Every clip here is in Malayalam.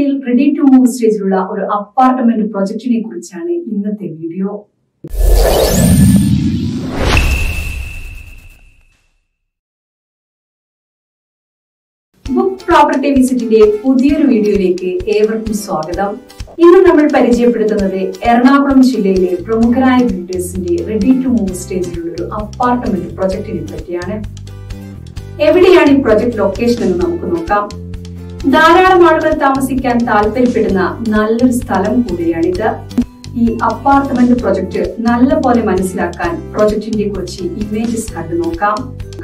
ജില്ലയിൽ റെഡി ടു മൂവ് സ്റ്റേജിലുള്ള ഒരു അപ്പാർട്ട്മെന്റ് പ്രൊജക്ടിനെ കുറിച്ചാണ് ഇന്നത്തെ വീഡിയോ ബുക്ക് പ്രോപ്പർട്ടി വിസിറ്റിന്റെ പുതിയൊരു വീഡിയോയിലേക്ക് ഏവർക്കും സ്വാഗതം ഇന്ന് നമ്മൾ പരിചയപ്പെടുത്തുന്നത് എറണാകുളം ജില്ലയിലെ പ്രമുഖരായ ബിൽഡേഴ്സിന്റെ റെഡി ടു മൂവ് സ്റ്റേജിലുള്ള ഒരു അപ്പാർട്ട്മെന്റ് പ്രൊജക്ടിനെ പറ്റിയാണ് എവിടെയാണ് ഈ പ്രൊജക്ട് ലൊക്കേഷൻ എന്ന് നമുക്ക് നോക്കാം ധാരാളം ആളുകൾ താമസിക്കാൻ താല്പര്യപ്പെടുന്ന നല്ലൊരു സ്ഥലം കൂടിയാണിത് ഈ അപ്പാർട്ട്മെന്റ് പ്രൊജക്ട് നല്ല പോലെ മനസ്സിലാക്കാൻ പ്രൊജക്ടിന്റെ കുറച്ച് ഇമേജസ് കണ്ടു നോക്കാം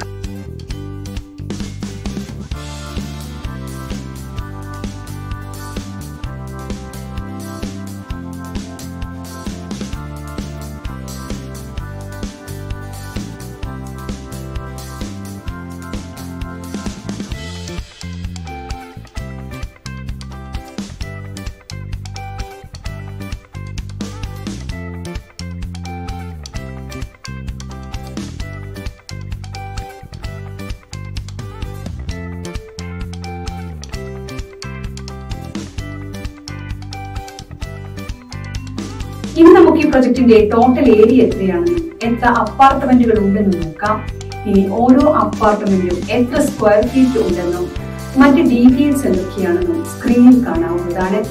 ഇനി നമുക്ക് ഈ പ്രൊജക്ടിന്റെ ടോട്ടൽ ഏരിയ എത്രയാണെന്നും എത്ര അപ്പാർട്ട്മെന്റുകൾ ഉണ്ടെന്നും നോക്കാം ഇനി ഓരോ അപ്പാർട്ട്മെന്റും എത്ര സ്ക്വയർ ഫീറ്റ് ഉണ്ടെന്നും മറ്റ് ഡീറ്റെയിൽസ് എന്തൊക്കെയാണെന്നും സ്ക്രീനിൽ കാണാവുന്നതാണ്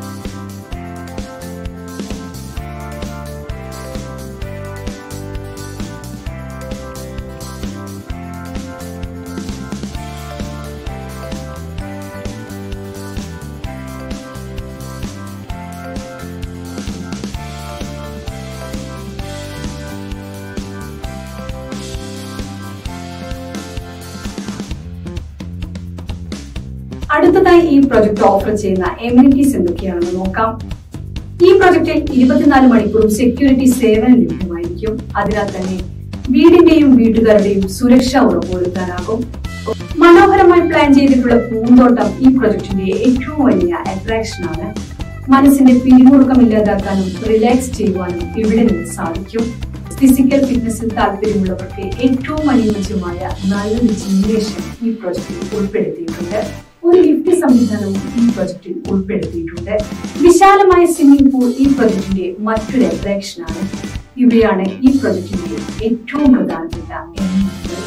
അടുത്തതായി ഈ പ്രൊജക്ട് ഓഫർ ചെയ്യുന്ന എമ്യൂണിറ്റീസ് എന്തൊക്കെയാണെന്ന് നോക്കാം ഈ പ്രൊജക്റ്റിൽ ഇരുപത്തിനാല് മണിക്കൂറും സെക്യൂരിറ്റി സേവനം ലഭ്യമായിരിക്കും അതിനാൽ തന്നെ വീടിന്റെയും വീട്ടുകാരുടെയും സുരക്ഷ ഉറപ്പുവരുത്താനാകും മനോഹരമായി പ്ലാൻ ചെയ്തിട്ടുള്ള പൂന്തോട്ടം ഈ പ്രൊജക്ടിന്റെ ഏറ്റവും വലിയ അട്രാക്ഷൻ ആണ് മനസ്സിന്റെ പിരിമുറുക്കം ഇല്ലാതാക്കാനും റിലാക്സ് ചെയ്യുവാനും ഇവിടെ നിന്ന് സാധിക്കും ഫിസിക്കൽ ഫിറ്റ്നസിൽ താല്പര്യമുള്ളവർക്ക് ഏറ്റവും അനുയോജ്യമായ നല്ലൊരു ജിംനേഷ്യം ഈ പ്രൊജക്റ്റിൽ ഉൾപ്പെടുത്തിയിട്ടുണ്ട് ഒരു ലിഫ്റ്റ് സംവിധാനവും ഈ പ്രൊജക്റ്റിൽ ഉൾപ്പെടുത്തിയിട്ടുണ്ട് വിശാലമായ സ്വിമ്മിംഗ് പൂൾ ഈ പ്രൊജക്ടിന്റെ മറ്റൊരു അട്രാക്ഷൻ ആണ് ഇവയാണ് ഈ പ്രൊജക്ടിന്റെ ഏറ്റവും പ്രധാനപ്പെട്ട എലിമെന്റുകൾ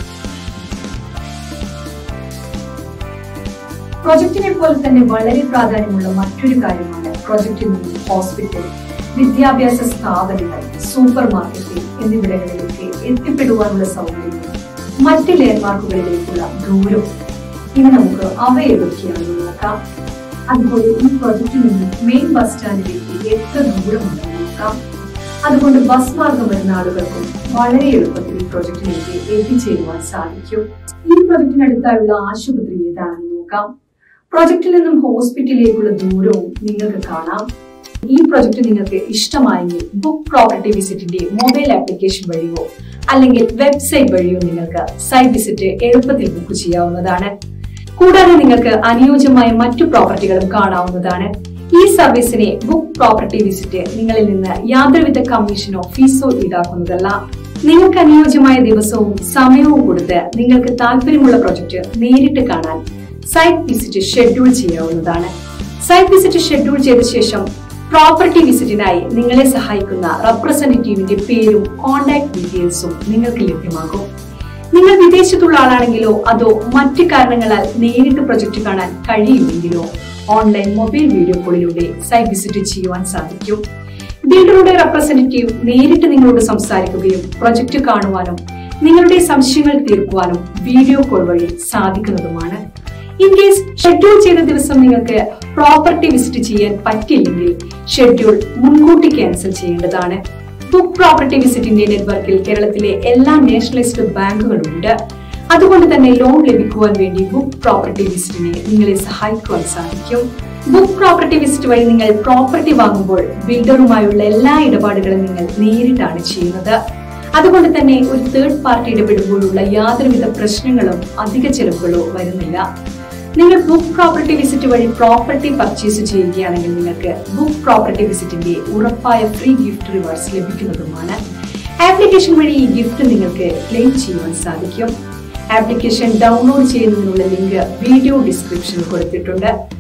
പ്രൊജക്ടിനെ പോലെ തന്നെ വളരെ പ്രാധാന്യമുള്ള മറ്റൊരു കാര്യമാണ് പ്രൊജക്റ്റിൽ നിന്നും ഹോസ്പിറ്റൽ വിദ്യാഭ്യാസ സ്ഥാപനങ്ങൾ സൂപ്പർ മാർക്കറ്റ് എന്നിവിടങ്ങളിലേക്ക് എത്തിപ്പെടുവാനുള്ള സൗകര്യവും മറ്റ് ലാൻഡ്മാർക്കുകളിലേക്കുള്ള ദൂരവും ഇനി നമുക്ക് അവ ഏതൊക്കെയാണെന്ന് നോക്കാം അതുപോലെ ഈ പ്രൊജക്റ്റിൽ നിന്ന് മെയിൻ ബസ് സ്റ്റാൻഡിലേക്ക് എത്ര ദൂരമുണ്ടെന്ന് നോക്കാം അതുകൊണ്ട് ബസ് മാർഗം വരുന്ന ആളുകൾക്കും വളരെ എളുപ്പത്തിൽ ഈ പ്രൊജക്റ്റിലേക്ക് എത്തിച്ചേരുവാൻ സാധിക്കും ഈ പ്രൊജക്റ്റിനടുത്തായുള്ള ആശുപത്രി ഏതാണെന്ന് നോക്കാം പ്രൊജക്റ്റിൽ നിന്നും ഹോസ്പിറ്റലിലേക്കുള്ള ദൂരവും നിങ്ങൾക്ക് കാണാം ഈ പ്രൊജക്ട് നിങ്ങൾക്ക് ഇഷ്ടമായെങ്കിൽ ബുക്ക് പ്രോപ്പർട്ടി വിസിറ്റിന്റെ മൊബൈൽ ആപ്ലിക്കേഷൻ വഴിയോ അല്ലെങ്കിൽ വെബ്സൈറ്റ് വഴിയോ നിങ്ങൾക്ക് സൈറ്റ് വിസിറ്റ് എളുപ്പത്തിൽ ബുക്ക് ചെയ്യാവുന്നതാണ് കൂടാതെ നിങ്ങൾക്ക് അനുയോജ്യമായ മറ്റു പ്രോപ്പർട്ടികളും കാണാവുന്നതാണ് ഈ സർവീസിനെ ബുക്ക് പ്രോപ്പർട്ടി വിസിറ്റ് നിങ്ങളിൽ നിന്ന് യാതൊരുവിധ കമ്മീഷനോ ഫീസോ ഈടാക്കുന്നതല്ല നിങ്ങൾക്ക് അനുയോജ്യമായ ദിവസവും സമയവും കൊടുത്ത് നിങ്ങൾക്ക് താല്പര്യമുള്ള പ്രൊജക്ട് നേരിട്ട് കാണാൻ സൈറ്റ് വിസിറ്റ് ഷെഡ്യൂൾ ചെയ്യാവുന്നതാണ് സൈറ്റ് വിസിറ്റ് ഷെഡ്യൂൾ ചെയ്ത ശേഷം പ്രോപ്പർട്ടി വിസിറ്റിനായി നിങ്ങളെ സഹായിക്കുന്ന റെപ്രസെന്റേറ്റീവിന്റെ പേരും കോൺടാക്ട് ഡീറ്റെയിൽസും നിങ്ങൾക്ക് ലഭ്യമാകും നിങ്ങൾ വിദേശത്തുള്ള ആളാണെങ്കിലോ അതോ മറ്റ് കാരണങ്ങളാൽ നേരിട്ട് പ്രൊജക്ട് കാണാൻ കഴിയുമെങ്കിലോ ഓൺലൈൻ മൊബൈൽ വീഡിയോ കോളിലൂടെ സൈറ്റ് വിസിറ്റ് ചെയ്യുവാൻ സാധിക്കും ബിൽഡറുടെ റെപ്രസെന്റേറ്റീവ് നേരിട്ട് നിങ്ങളോട് സംസാരിക്കുകയും പ്രൊജക്ട് കാണുവാനും നിങ്ങളുടെ സംശയങ്ങൾ തീർക്കുവാനും വീഡിയോ കോൾ വഴി സാധിക്കുന്നതുമാണ് ഇൻ കേസ് ഷെഡ്യൂൾ ചെയ്ത ദിവസം നിങ്ങൾക്ക് പ്രോപ്പർട്ടി വിസിറ്റ് ചെയ്യാൻ പറ്റില്ലെങ്കിൽ ഷെഡ്യൂൾ മുൻകൂട്ടി ക്യാൻസൽ ചെയ്യേണ്ടതാണ് ബുക്ക് പ്രോപ്പർട്ടി വിസിറ്റിന്റെ നെറ്റ്വർക്കിൽ കേരളത്തിലെ എല്ലാ നാഷണലൈസ്ഡ് ബാങ്കുകളും ഉണ്ട് അതുകൊണ്ട് തന്നെ ലോൺ ലഭിക്കുവാൻ വേണ്ടി ബുക്ക് പ്രോപ്പർട്ടി വിസിറ്റിനെ നിങ്ങളെ സഹായിക്കുവാൻ സാധിക്കും ബുക്ക് പ്രോപ്പർട്ടി വിസിറ്റ് വഴി നിങ്ങൾ പ്രോപ്പർട്ടി വാങ്ങുമ്പോൾ ബിൽഡറുമായുള്ള എല്ലാ ഇടപാടുകളും നിങ്ങൾ നേരിട്ടാണ് ചെയ്യുന്നത് അതുകൊണ്ട് തന്നെ ഒരു തേർഡ് പാർട്ടി ഇടപെടുമ്പോഴുള്ള യാതൊരുവിധ പ്രശ്നങ്ങളും അധിക ചെലവുകളോ വരുന്നില്ല നിങ്ങൾ ബുക്ക് പ്രോപ്പർട്ടി വിസിറ്റ് വഴി പ്രോപ്പർട്ടി പർച്ചേസ് ചെയ്യുകയാണെങ്കിൽ നിങ്ങൾക്ക് ബുക്ക് പ്രോപ്പർട്ടി വിസിറ്റിന്റെ ഉറപ്പായ ഫ്രീ ഗിഫ്റ്റ് റിവാർഡ്സ് ലഭിക്കുന്നതുമാണ് ആപ്ലിക്കേഷൻ വഴി ഈ ഗിഫ്റ്റ് നിങ്ങൾക്ക് ക്ലെയിം ചെയ്യുവാൻ സാധിക്കും ആപ്ലിക്കേഷൻ ഡൗൺലോഡ് ചെയ്യുന്നതിനുള്ള ലിങ്ക് വീഡിയോ ഡിസ്ക്രിപ്ഷനിൽ കൊടുത്തിട്ടുണ്ട്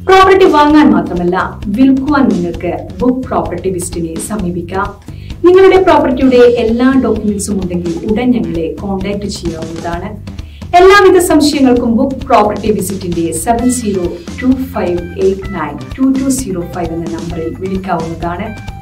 പ്രോപ്പർട്ടി വാങ്ങാൻ മാത്രമല്ല വിൽക്കുവാൻ നിങ്ങൾക്ക് ബുക്ക് പ്രോപ്പർട്ടി വിസിറ്റിനെ സമീപിക്കാം നിങ്ങളുടെ പ്രോപ്പർട്ടിയുടെ എല്ലാ ഡോക്യുമെന്റ്സും ഉണ്ടെങ്കിൽ ഉടൻ ഞങ്ങളെ കോൺടാക്ട് ചെയ്യാവുന്നതാണ് എല്ലാവിധ സംശയങ്ങൾക്കും ബുക്ക് പ്രോപ്പർട്ടി വിസിറ്റിന്റെ seven zero two five eight nine two two zero five എന്ന നമ്പറിൽ വിളിക്കാവുന്നതാണ്